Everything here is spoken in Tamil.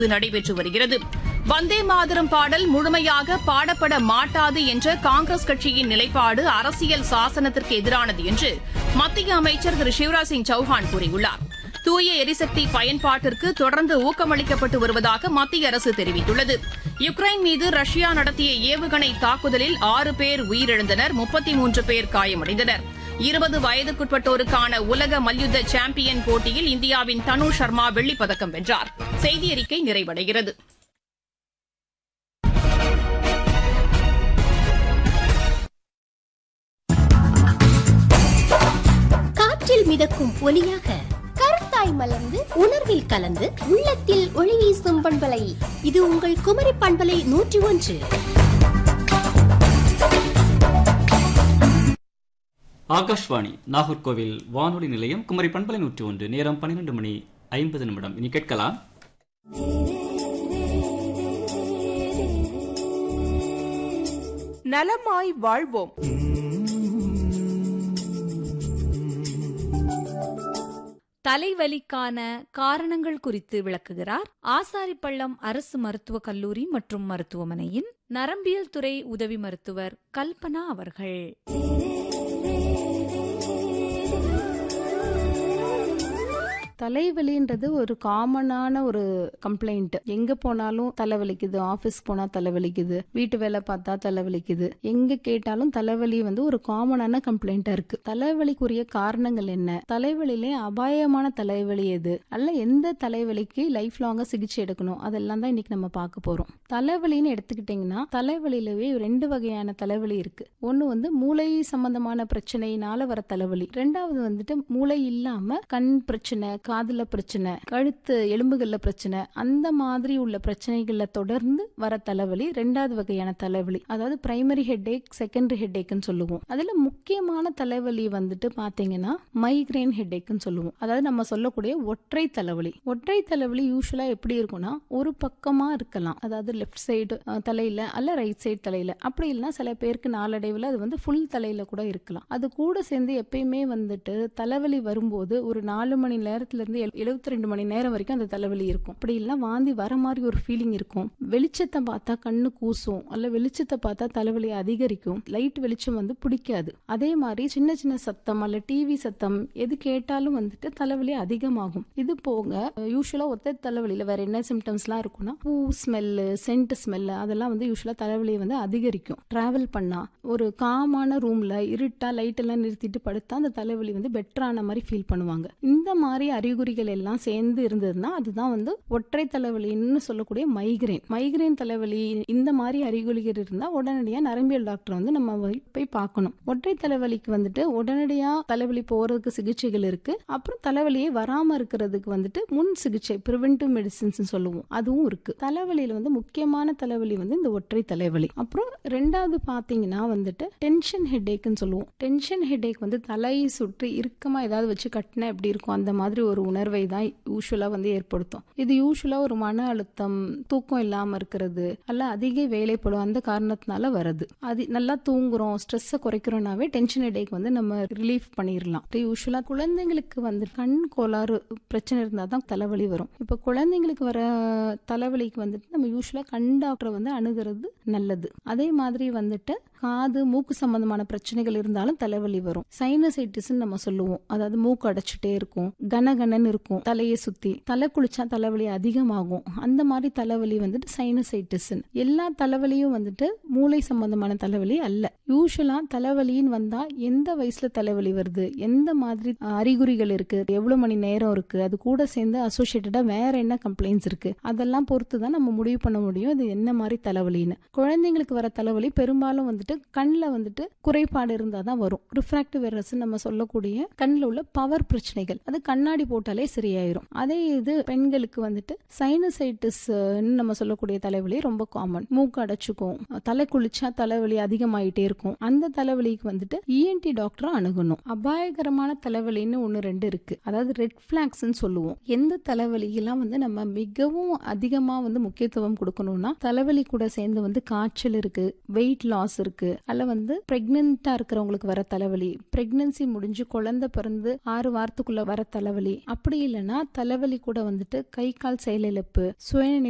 நடைபெற்று வருகிறது வந்தே மாதரம் பாடல் முழுமையாக பாடப்பட மாட்டாது என்ற காங்கிரஸ் கட்சியின் நிலைப்பாடு அரசியல் சாசனத்திற்கு எதிரானது என்று மத்திய அமைச்சர் திரு சிவராஜ் சிங் சௌஹான் கூறியுள்ளார் தூய எரிசக்தி பயன்பாட்டிற்கு தொடர்ந்து ஊக்கமளிக்கப்பட்டு வருவதாக மத்திய அரசு தெரிவித்துள்ளது யுக்ரைன் மீது ரஷ்யா நடத்திய ஏவுகணை தாக்குதலில் ஆறு பேர் உயிரிழந்தனர் முப்பத்தி மூன்று பேர் காயமடைந்தனர் இருபது வயதுக்குட்பட்டோருக்கான உலக மல்யுத்த சாம்பியன் போட்டியில் இந்தியாவின் தனு சர்மா வெள்ளிப் பதக்கம் வென்றார் செய்தி அறிக்கை நிறைவடைகிறது காற்றில் மிதக்கும் ஒலியாக கருத்தாய் மலர்ந்து உணர்வில் கலந்து உள்ளத்தில் ஒளி வீசும் பண்பலை இது உங்கள் குமரி பண்பலை நூற்றி ஒன்று ஆகாஷ்வாணி நாகர்கோவில் வானொலி நிலையம் குமரி பண்பலை நூற்றி ஒன்று நேரம் பன்னிரண்டு மணி ஐம்பது நிமிடம் இனி கேட்கலாம் நலமாய் வாழ்வோம் தலைவலிக்கான காரணங்கள் குறித்து விளக்குகிறார் ஆசாரிப்பள்ளம் அரசு மருத்துவக் கல்லூரி மற்றும் மருத்துவமனையின் நரம்பியல் துறை உதவி மருத்துவர் கல்பனா அவர்கள் தலைவலின்றது ஒரு காமனான ஒரு கம்ப்ளைண்ட் எங்க போனாலும் தலைவலிக்குது ஆபீஸ் போனா தலைவலிக்குது வீட்டு வேலை பார்த்தா தலைவலிக்குது எங்க கேட்டாலும் தலைவலி வந்து ஒரு காமனான கம்ப்ளைண்டா இருக்கு தலைவலிக்குரிய காரணங்கள் என்ன தலைவலியிலே அபாயமான தலைவலி எது அல்ல எந்த தலைவலிக்கு லைஃப் லாங்கா சிகிச்சை எடுக்கணும் அதெல்லாம் தான் இன்னைக்கு நம்ம பார்க்க போறோம் தலைவலின்னு எடுத்துக்கிட்டீங்கன்னா தலைவலியிலவே ரெண்டு வகையான தலைவலி இருக்கு ஒன்னு வந்து மூளை சம்பந்தமான பிரச்சனையினால வர தலைவலி ரெண்டாவது வந்துட்டு மூளை இல்லாம கண் பிரச்சனை காதுல பிரச்சனை கழுத்து எலும்புகள்ல பிரச்சனை அந்த மாதிரி உள்ள பிரச்சனைகள்ல தொடர்ந்து வர தலைவலி ரெண்டாவது வகையான தலைவலி அதாவது பிரைமரி ஹெட்டேக் செகண்டரி ஹெட்டேக்னு சொல்லுவோம் அதுல முக்கியமான தலைவலி வந்துட்டு பாத்தீங்கன்னா மைக்ரேன் ஹெட்டேக்னு சொல்லுவோம் அதாவது நம்ம சொல்லக்கூடிய ஒற்றை தலைவலி ஒற்றை தலைவலி யூஸ்வலா எப்படி இருக்கும்னா ஒரு பக்கமா இருக்கலாம் அதாவது லெஃப்ட் சைடு தலையில அல்ல ரைட் சைடு தலையில அப்படி இல்லைன்னா சில பேருக்கு நாளடைவில் அது வந்து ஃபுல் தலையில கூட இருக்கலாம் அது கூட சேர்ந்து எப்பயுமே வந்துட்டு தலைவலி வரும்போது ஒரு நாலு மணி நேரத்துல இருந்து எழுபத்தி ரெண்டு மணி நேரம் வரைக்கும் அந்த தலைவலி இருக்கும் அப்படி இல்லைன்னா வாந்தி வர மாதிரி ஒரு ஃபீலிங் இருக்கும் வெளிச்சத்தை பார்த்தா கண்ணு கூசும் அல்ல வெளிச்சத்தை பார்த்தா தலைவலி அதிகரிக்கும் லைட் வெளிச்சம் வந்து பிடிக்காது அதே மாதிரி சின்ன சின்ன சத்தம் அல்ல டிவி சத்தம் எது கேட்டாலும் வந்துட்டு தலைவலி அதிகமாகும் இது போக யூஸ்வலா ஒத்த தலைவலியில வேற என்ன சிம்டம்ஸ்லாம் இருக்கும்னா பூ ஸ்மெல்லு சென்ட் ஸ்மெல்லு அதெல்லாம் வந்து யூஸ்வலா தலைவலியை வந்து அதிகரிக்கும் டிராவல் பண்ணா ஒரு காமான ரூம்ல இருட்டா லைட் எல்லாம் நிறுத்திட்டு படுத்தா அந்த தலைவலி வந்து பெட்டரான மாதிரி ஃபீல் பண்ணுவாங்க இந்த மாதிரி அறிகுறிகள் எல்லாம் சேர்ந்து இருந்ததுன்னா அதுதான் வந்து ஒற்றை தலைவலின்னு சொல்லக்கூடிய மைக்ரேன் மைக்ரேன் தலைவலி இந்த மாதிரி அறிகுறிகள் இருந்தா உடனடியா நரம்பியல் டாக்டர் வந்து நம்ம போய் பார்க்கணும் ஒற்றை தலைவலிக்கு வந்துட்டு உடனடியா தலைவலி போறதுக்கு சிகிச்சைகள் இருக்கு அப்புறம் தலைவலியே வராம இருக்கிறதுக்கு வந்துட்டு முன் சிகிச்சை ப்ரிவென்டிவ் மெடிசின்ஸ் சொல்லுவோம் அதுவும் இருக்கு தலைவலியில வந்து முக்கியமான தலைவலி வந்து இந்த ஒற்றை தலைவலி அப்புறம் ரெண்டாவது பாத்தீங்கன்னா வந்துட்டு டென்ஷன் ஹெட்டேக்னு சொல்லுவோம் டென்ஷன் ஹெட்டேக் வந்து தலையை சுற்றி இறுக்கமா ஏதாவது வச்சு கட்டினா எப்படி இருக்கும் அந்த மாதிரி ஒரு உணர்வை தான் யூஸ்வலா வந்து ஏற்படுத்தும் இது யூஸ்வலா ஒரு மன அழுத்தம் தூக்கம் இல்லாம இருக்கிறது அல்ல அதிக வேலைப்படும் அந்த காரணத்தினால வருது அது நல்லா தூங்குறோம் ஸ்ட்ரெஸ்ஸை குறைக்கிறோம்னாவே டென்ஷன் ஹெடேக் வந்து நம்ம ரிலீஃப் பண்ணிடலாம் யூஸ்வலா குழந்தைங்களுக்கு வந்து கண் கோளாறு பிரச்சனை இருந்தால் தான் தலைவலி வரும் இப்போ குழந்தைங்களுக்கு வர தலைவலிக்கு வந்துட்டு நம்ம யூஸ்வலா கண் டாக்டரை வந்து அணுகிறது நல்லது அதே மாதிரி வந்துட்டு காது மூக்கு சம்பந்தமான பிரச்சனைகள் இருந்தாலும் தலைவலி வரும் சைனசைட்டிஸ் நம்ம சொல்லுவோம் அதாவது மூக்கு அடைச்சிட்டே இருக்கும் கனகனன்னு இருக்கும் தலையை சுத்தி தலை குளிச்சா தலைவலி அதிகமாகும் அந்த மாதிரி தலைவலி வந்துட்டு சைனசைட்டிஸ் எல்லா தலைவலியும் வந்துட்டு மூளை சம்பந்தமான தலைவலி அல்ல யூஸ்வலா தலைவலின்னு வந்தா எந்த வயசுல தலைவலி வருது எந்த மாதிரி அறிகுறிகள் இருக்கு எவ்வளவு மணி நேரம் இருக்கு அது கூட சேர்ந்து அசோசியேட்டடா வேற என்ன கம்ப்ளைண்ட்ஸ் இருக்கு அதெல்லாம் பொறுத்து தான் நம்ம முடிவு பண்ண முடியும் இது என்ன மாதிரி தலைவலின்னு குழந்தைங்களுக்கு வர தலைவலி பெரும்பாலும் வந்துட்டு கண்ணில் வந்துட்டு குறைபாடு இருந்தால் தான் வரும் ரிஃப்ராக்டிவ் எரர்ஸ் நம்ம சொல்லக்கூடிய கண்ணில் உள்ள பவர் பிரச்சனைகள் அது கண்ணாடி போட்டாலே சரியாயிரும் அதே இது பெண்களுக்கு வந்துட்டு சைனசைட்டிஸ் நம்ம சொல்லக்கூடிய தலைவலி ரொம்ப காமன் மூக்கு அடைச்சுக்கும் தலை குளிச்சா தலைவலி அதிகமாயிட்டே இருக்கும் அந்த தலைவலிக்கு வந்துட்டு இஎன்டி டாக்டரை அணுகணும் அபாயகரமான தலைவலின்னு ஒன்று ரெண்டு இருக்கு அதாவது ரெட் பிளாக்ஸ்ன்னு சொல்லுவோம் எந்த தலைவலிக்கெல்லாம் வந்து நம்ம மிகவும் அதிகமாக வந்து முக்கியத்துவம் கொடுக்கணும்னா தலைவலி கூட சேர்ந்து வந்து காய்ச்சல் இருக்கு வெயிட் லாஸ் இருக்கு அல்ல வந்து பிரெக்னெண்டா இருக்கிறவங்களுக்கு வர தலைவலி பிரெக்னன்சி முடிஞ்சு குழந்தை பிறந்து ஆறு வாரத்துக்குள்ள வர தலைவலி அப்படி இல்லைன்னா தலைவலி கூட வந்துட்டு கை கால் செயலிழப்பு சுயநினைவு